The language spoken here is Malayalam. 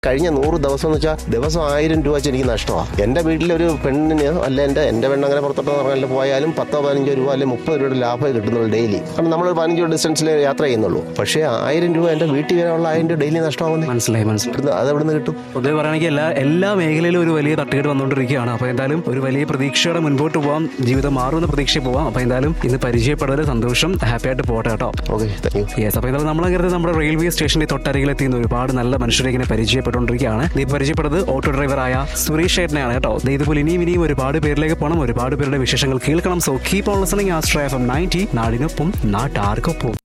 കഴിഞ്ഞ നൂറ് ദിവസം എന്ന് വെച്ചാൽ ദിവസം ആയിരം രൂപ വെച്ച് എനിക്ക് നഷ്ടമാണ് എൻ്റെ വീട്ടിലൊരു പെണ്ണിന് അല്ല എൻ്റെ എൻ്റെ പെണ്ണ് അങ്ങനെ പുറത്തോട്ട് പറഞ്ഞാൽ പോയാലും പത്തോ പതിനഞ്ചോ രൂപ അല്ലെങ്കിൽ മുപ്പത് രൂപയുടെ ലാഭമേ കിട്ടുന്നുള്ളൂ ഡെയിലി കാരണം നമ്മൾ പതിനഞ്ച് രൂപ ഡിസ്റ്റൻസിൽ യാത്ര ചെയ്യുന്നുള്ളൂ പക്ഷേ ആയിരം രൂപ എൻ്റെ വീട്ടിൽ വരാനുള്ള ആയിരം രൂപ ഡെയിലി നഷ്ടമാവുന്നേ മനസ്സിലായി മനസ്സിലായി ഇവിടുന്ന് അത് എവിടെ നിന്ന് കിട്ടും പൊതുവെ പറയുകയാണെങ്കിൽ എല്ലാ എല്ലാ മേഖലയിലും ഒരു വലിയ തട്ടുകേട് വന്നുകൊണ്ടിരിക്കുകയാണ് അപ്പോൾ എന്തായാലും ഒരു വലിയ പ്രതീക്ഷയോടെ മുൻപോട്ട് പോകാം ജീവിതം മാറുമെന്ന പ്രതീക്ഷയിൽ പോവാം അപ്പോൾ എന്തായാലും ഇന്ന് പരിചയപ്പെടുന്നതിൽ സന്തോഷം ഹാപ്പി ആയിട്ട് പോട്ടെ കേട്ടോ ഓക്കെ താങ്ക് യു യെസ് അപ്പോൾ എന്തായാലും നമ്മളങ്ങനെ നമ്മുടെ റെയിൽവേ സ്റ്റേഷന്റെ തൊട്ടരികിലെത്തിയുന്ന ഒരുപാട് നല്ല മനുഷ്യരെ ഇങ്ങനെ പരിചയപ്പെട്ടുകൊണ്ടിരിക്കുകയാണ് നീ പരിചയപ്പെടുന്നത് ഓട്ടോ ഡ്രൈവറായ സുരേഷ് ചേട്ടനെയാണ് കേട്ടോ ദേ ഇതുപോലെ ഇനിയും ഇനിയും ഒരുപാട് പേരിലേക്ക് പോകണം ഒരുപാട് പേരുടെ വിശേഷങ്ങൾ കേൾക്കണം so keep on listening Astre F M ninety നാടിനൊപ്പം നാട്ടാർക്കൊപ്പം